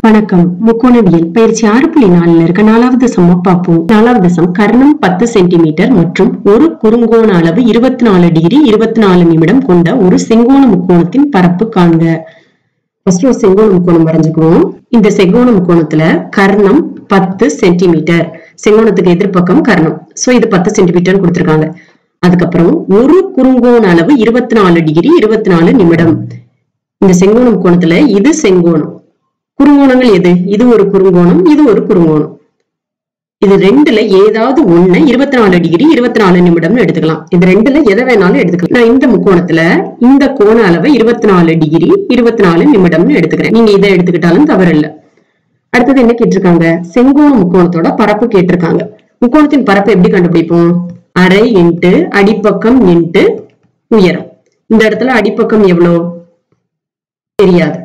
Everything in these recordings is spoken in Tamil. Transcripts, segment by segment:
வணக்கம் முக்கோணவியல் பயிற்சி ஆறு புள்ளி நாலுல இருக்க நாலாவது சம்ம பார்ப்போம் நாலாவது சம் கர்ணம் பத்து சென்டிமீட்டர் மற்றும் ஒரு குறுங்கோண அளவு இருபத்தி நாலு டிகிரி இருபத்தி நாலு நிமிடம் கொண்ட ஒரு செங்கோண முக்கோணத்தின் பரப்பு காண்க ஃபர்ஸ்ட் ஒரு செங்கோண முக்கோணம் வரைஞ்சுக்குவோம் இந்த செங்கோண முக்கோணத்துல கர்ணம் பத்து சென்டிமீட்டர் செங்கோணத்துக்கு எதிர்ப்பக்கம் கர்ணம் சோ இது பத்து சென்டிமீட்டர் கொடுத்திருக்காங்க அதுக்கப்புறம் ஒரு குறுங்கோண அளவு இருபத்தி நாலு டிகிரி இருபத்தி நாலு நிமிடம் இந்த செங்கோண முக்கோணத்துல இது செங்கோணம் குறுங்கோணங்கள் எது இது ஒரு குறுங்கோணம் இது ஒரு குறுங்கோணம் இது ரெண்டுல ஏதாவது ஒண்ணு இருபத்தி நாலு டிகிரி இருபத்தி நாலு நிமிடம்னு எடுத்துக்கலாம் இது ரெண்டுல எதை வேணாலும் எடுத்துக்கலாம் நான் இந்த முக்கோணத்துல இந்த கோண அளவை இருபத்தி நாலு டிகிரி இருபத்தி நாலு நிமிடம்னு எடுத்துக்கிறேன் நீங்க இதை எடுத்துக்கிட்டாலும் தவறில்லை அடுத்தது என்ன கேட்டிருக்காங்க செங்கோண முக்கோணத்தோட பரப்பு கேட்டிருக்காங்க முக்கோணத்தின் பரப்பு எப்படி கண்டுபிடிப்போம் அரை இன்ட்டு அடிப்பக்கம் இன்ட்டு உயரம் இந்த இடத்துல அடிப்பக்கம் எவ்வளவு தெரியாது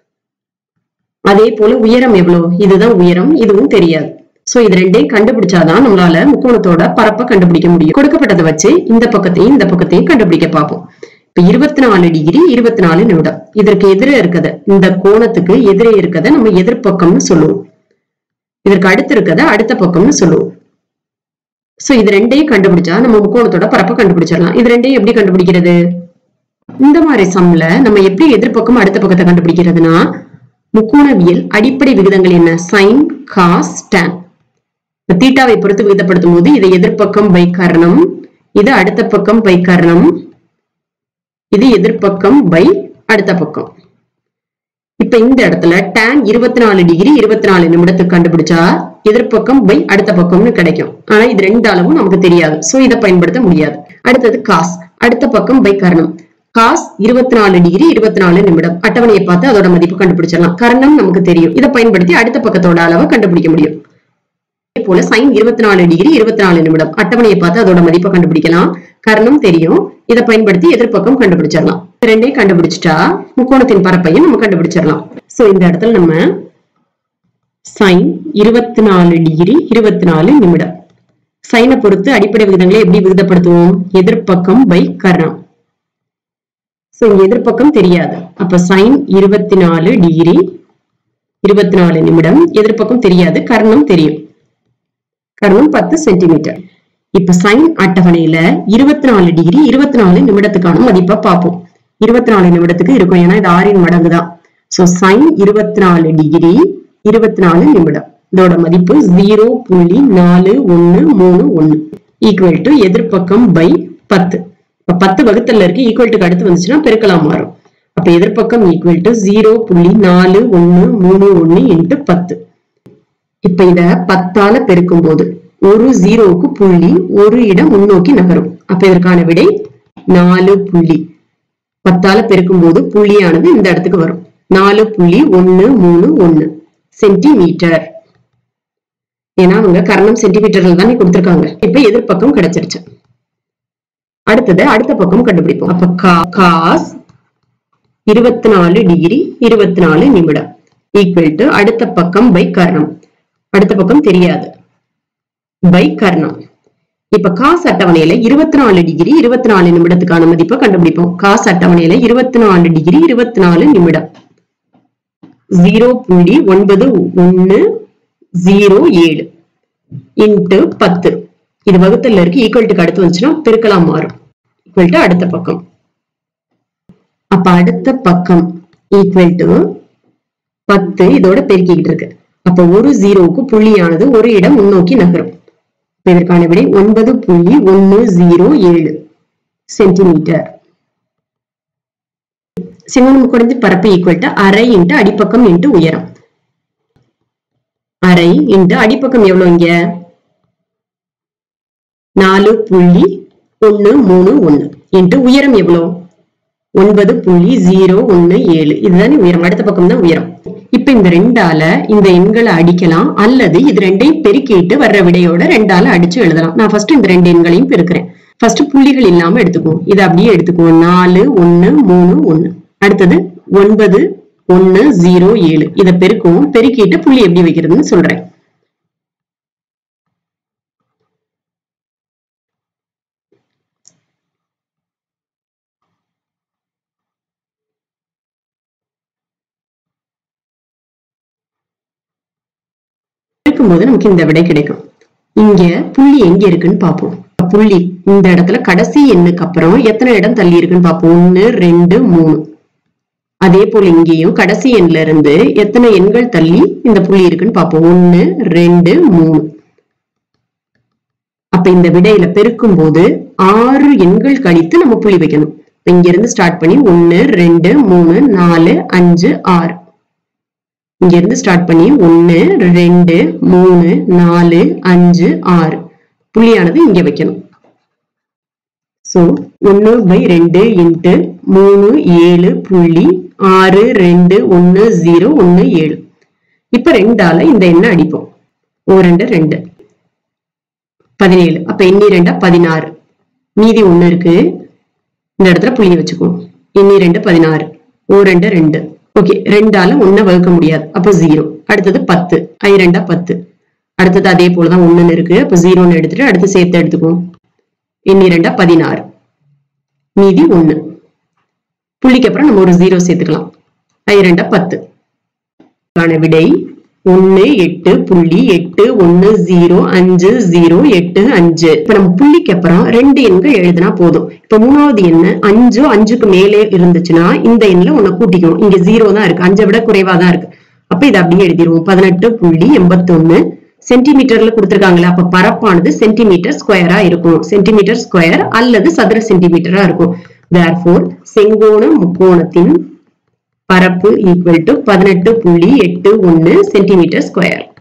அதே போல உயரம் எவ்வளவு இதுதான் உயரம் இதுவும் தெரியாது சோ இது ரெண்டையும் கண்டுபிடிச்சாதான் நம்மளால முக்கோணத்தோட பரப்பை கண்டுபிடிக்க முடியும் கொடுக்கப்பட்டதை வச்சு இந்த பக்கத்தையும் இந்த பக்கத்தையும் கண்டுபிடிக்க பார்ப்போம் இப்ப இருபத்தி நாலு டிகிரி இருபத்தி நாலு நிமிடம் இதற்கு எதிரே இருக்கத இந்த கோணத்துக்கு எதிரே இருக்கத நம்ம எதிர்ப்பக்கம்னு சொல்லுவோம் இதற்கு அடுத்து இருக்கத அடுத்த பக்கம்னு சொல்லுவோம் சோ இது ரெண்டையும் கண்டுபிடிச்சா நம்ம முக்கோணத்தோட பரப்பை கண்டுபிடிச்சிடலாம் இது ரெண்டையும் எப்படி கண்டுபிடிக்கிறது இந்த மாதிரி சம்ல நம்ம எப்படி எதிர்ப்பக்கம் அடுத்த பக்கத்தை கண்டுபிடிக்கிறதுனா முக்கோணவியல் அடிப்படை விகிதங்கள் என்ன சைன் காஸ் tan தீட்டாவை பொறுத்து விகிதப்படுத்தும் போது இதை எதிர்ப்பக்கம் பை கர்ணம் இது அடுத்த பக்கம் பை கர்ணம் இது எதிர்ப்பக்கம் பை அடுத்த பக்கம் இப்ப இந்த இடத்துல tan இருபத்தி நாலு டிகிரி இருபத்தி நாலு நிமிடத்துக்கு கண்டுபிடிச்சா எதிர்ப்பக்கம் பை அடுத்த பக்கம்னு கிடைக்கும் ஆனா இது ரெண்டு அளவும் நமக்கு தெரியாது சோ இதை பயன்படுத்த முடியாது அடுத்தது காஸ் அடுத்த பக்கம் பை கர்ணம் காஸ் இருபத்தி நாலு டிகிரி இருபத்தி நாலு நிமிடம் அட்டவணையை பார்த்து அதோட மதிப்பு கண்டுபிடிச்சிடலாம் கர்ணம் நமக்கு தெரியும் இதை பயன்படுத்தி அடுத்த பக்கத்தோட அளவை கண்டுபிடிக்க முடியும் அதே போல சைன் இருபத்தி நாலு டிகிரி இருபத்தி நாலு நிமிடம் அட்டவணையை பார்த்து அதோட மதிப்பை கண்டுபிடிக்கலாம் கர்ணம் தெரியும் இதை பயன்படுத்தி எதிர்ப்பக்கம் கண்டுபிடிச்சிடலாம் இது ரெண்டையும் கண்டுபிடிச்சிட்டா முக்கோணத்தின் பரப்பையும் நம்ம கண்டுபிடிச்சிடலாம் சோ இந்த இடத்துல நம்ம சைன் இருபத்தி நாலு டிகிரி இருபத்தி நாலு நிமிடம் சைனை பொறுத்து அடிப்படை விகிதங்களை எப்படி விகிதப்படுத்துவோம் எதிர்ப்பக்கம் பை கர்ணம் சோ இங்க எதிர்ப்பக்கம் தெரியாது அப்ப சைன் இருபத்தி நாலு டிகிரி இருபத்தி நாலு நிமிடம் எதிர்ப்பக்கம் தெரியாது கர்ணம் தெரியும் கர்ணம் பத்து சென்டிமீட்டர் இப்ப சைன் அட்டவணையில இருபத்தி நாலு டிகிரி இருபத்தி நாலு நிமிடத்துக்கான மதிப்பை பார்ப்போம் இருபத்தி நாலு நிமிடத்துக்கு இருக்கும் ஏன்னா இது ஆறின் மடங்கு தான் சோ சைன் இருபத்தி நாலு டிகிரி இருபத்தி நாலு நிமிடம் இதோட மதிப்பு ஜீரோ புள்ளி நாலு ஒண்ணு மூணு ஒண்ணு ஈக்குவல் டு எதிர்ப்பக்கம் பை பத்து இப்ப பத்து வகுத்தல்ல இருக்கு ஈக்குவல் டுக்கு அடுத்து வந்துச்சுன்னா பெருக்கலாம் மாறும் அப்ப எதிர்ப்பக்கம் ஈக்குவல் டு ஜீரோ புள்ளி நாலு ஒண்ணு மூணு ஒண்ணு இன்ட்டு பத்து இப்ப இத பத்தால பெருக்கும் போது ஒரு ஜீரோவுக்கு புள்ளி ஒரு இடம் முன்னோக்கி நகரும் அப்ப இதற்கான விடை நாலு புள்ளி பத்தால பெருக்கும் போது புள்ளியானது இந்த இடத்துக்கு வரும் நாலு புள்ளி ஒண்ணு மூணு ஒண்ணு சென்டிமீட்டர் ஏன்னா அவங்க கர்ணம் சென்டிமீட்டர்ல தானே கொடுத்திருக்காங்க இப்ப எதிர்ப்பக்கம் கிடைச்சிருச்சு அடுத்தது அடுத்த பக்கம் கண்டுபிடிப்போம் அப்ப கா- காஸ் இருபத்தி நாலு டிகிரி இருபத்தி நாலு நிமிடம் ஈக்குவல் டு அடுத்த பக்கம் பை கர்ணம் அடுத்த பக்கம் தெரியாது பை கர்ணம் இப்ப காஸ் அட்டவணையில இருபத்தி நாலு டிகிரி இருபத்தி நாலு நிமிடத்துக்கான மதிப்பை கண்டுபிடிப்போம் காஸ் அட்டவணையில இருபத்தி நாலு டிகிரி இருபத்தி நாலு நிமிடம் ஜீரோ புள்ளி ஒன்பது ஒன்னு ஜீரோ ஏழு இன்ட்டு பத்து இது வகுத்தல்ல இருக்கு ஈக்குவல் டுக்கு அடுத்து வந்துச்சுன்னா பெருக்கலாம் மாறும் ஈக்குவல் டு அடுத்த பக்கம் அப்ப அடுத்த பக்கம் ஈக்குவல் டு பத்து இதோட பெருக்கிக்கிட்டு இருக்கு அப்ப ஒரு ஜீரோவுக்கு புள்ளியானது ஒரு இடம் முன்னோக்கி நகரும் இப்ப இதற்கான விடை ஒன்பது புள்ளி ஒன்னு ஜீரோ ஏழு சென்டிமீட்டர் சிவனும் குறைஞ்சு பரப்பு ஈக்குவல் டு அரை இன்ட்டு அடிப்பக்கம் இன்ட்டு உயரம் அரை இன்ட்டு அடிப்பக்கம் எவ்வளவு இங்க நாலு புள்ளி ஒண்ணு மூணு ஒண்ணு இன்ட்டு உயரம் எவ்வளவு ஒன்பது புள்ளி ஜீரோ ஒண்ணு ஏழு இதுதானே உயரம் அடுத்த பக்கம் தான் உயரம் இப்ப இந்த ரெண்டால இந்த எண்களை அடிக்கலாம் அல்லது இது ரெண்டையும் பெருக்கிட்டு வர்ற விடையோட ரெண்டால அடிச்சு எழுதலாம் நான் ஃபர்ஸ்ட் இந்த ரெண்டு எண்களையும் பெருக்கிறேன் ஃபர்ஸ்ட் புள்ளிகள் இல்லாம எடுத்துக்குவோம் இதை அப்படியே எடுத்துக்குவோம் நாலு ஒண்ணு மூணு ஒண்ணு அடுத்தது ஒன்பது ஒண்ணு ஜீரோ ஏழு இதை பெருக்குவோம் பெருக்கிட்டு புள்ளி எப்படி வைக்கிறதுன்னு சொல்றேன் பெருக்கும் போது நமக்கு இந்த விடை கிடைக்கும் இங்க புள்ளி எங்க இருக்குன்னு பார்ப்போம் புள்ளி இந்த இடத்துல கடைசி எண்ணுக்கு அப்புறம் எத்தனை இடம் தள்ளி இருக்குன்னு பார்ப்போம் ஒன்னு ரெண்டு மூணு அதே போல இங்கேயும் கடைசி எண்ல இருந்து எத்தனை எண்கள் தள்ளி இந்த புள்ளி இருக்குன்னு பார்ப்போம் ஒன்னு ரெண்டு மூணு அப்ப இந்த விடையில பெருக்கும் போது ஆறு எண்கள் கழித்து நம்ம புள்ளி வைக்கணும் இங்க இருந்து ஸ்டார்ட் பண்ணி ஒன்னு ரெண்டு மூணு நாலு அஞ்சு ஆறு இங்க இருந்து ஸ்டார்ட் பண்ணி ஒன்னு ரெண்டு மூணு நாலு அஞ்சு ஆறு புள்ளியானது இங்க வைக்கணும் சோ ஒன்னு பை ரெண்டு இன்ட்டு மூணு ஏழு புள்ளி ஆறு ரெண்டு ஒன்னு ஜீரோ ஒன்னு ஏழு இப்ப ரெண்டால இந்த எண்ணை அடிப்போம் ஓ ரெண்டு ரெண்டு பதினேழு அப்ப எண்ணி ரெண்டா பதினாறு மீதி ஒண்ணு இருக்கு இந்த இடத்துல புள்ளி வச்சுக்குவோம் எண்ணி ரெண்டு பதினாறு ஓ ரெண்டு ரெண்டு ஓகே ரெண்டால ஒன்ன வகுக்க முடியாது அப்ப ஜீரோ அடுத்தது பத்து ஐ ரெண்டா பத்து அடுத்தது அதே போலதான் ஒண்ணுன்னு இருக்கு அப்ப ஜீரோன்னு எடுத்துட்டு அடுத்து சேர்த்து எடுத்துக்குவோம் எண்ணி ரெண்டா பதினாறு மீதி ஒண்ணு புள்ளிக்கு அப்புறம் நம்ம ஒரு ஜீரோ சேர்த்துக்கலாம் ஐ ரெண்டா பத்து கான விடை ஒன்னு எட்டு புள்ளி எட்டு ஒன்னு ஜீரோ அஞ்சு ஜீரோ எட்டு அஞ்சு இப்ப நம்ம புள்ளிக்கு அப்புறம் ரெண்டு எண்கள் எழுதினா போதும் இப்ப மூணாவது எண்ணு அஞ்சோ அஞ்சுக்கு மேலே இருந்துச்சுன்னா இந்த எண்ணில் ஒண்ணு கூட்டிக்கணும் இங்க ஜீரோ தான் இருக்கு அஞ்சை விட குறைவா தான் இருக்கு அப்ப இதை அப்படியே எழுதிருவோம் பதினெட்டு புள்ளி எண்பத்தொன்னு சென்டிமீட்டர்ல கொடுத்திருக்காங்களா அப்ப பரப்பானது சென்டிமீட்டர் ஸ்கொயரா இருக்கும் சென்டிமீட்டர் ஸ்கொயர் அல்லது சதுர சென்டிமீட்டரா இருக்கும் தேர்ஃபோர் செங்கோண முக்கோணத்தின் பரப்பு ஈக்குவல் டு பதினெட்டு புள்ளி எட்டு ஒன்னு சென்டிமீட்டர் ஸ்கொயர்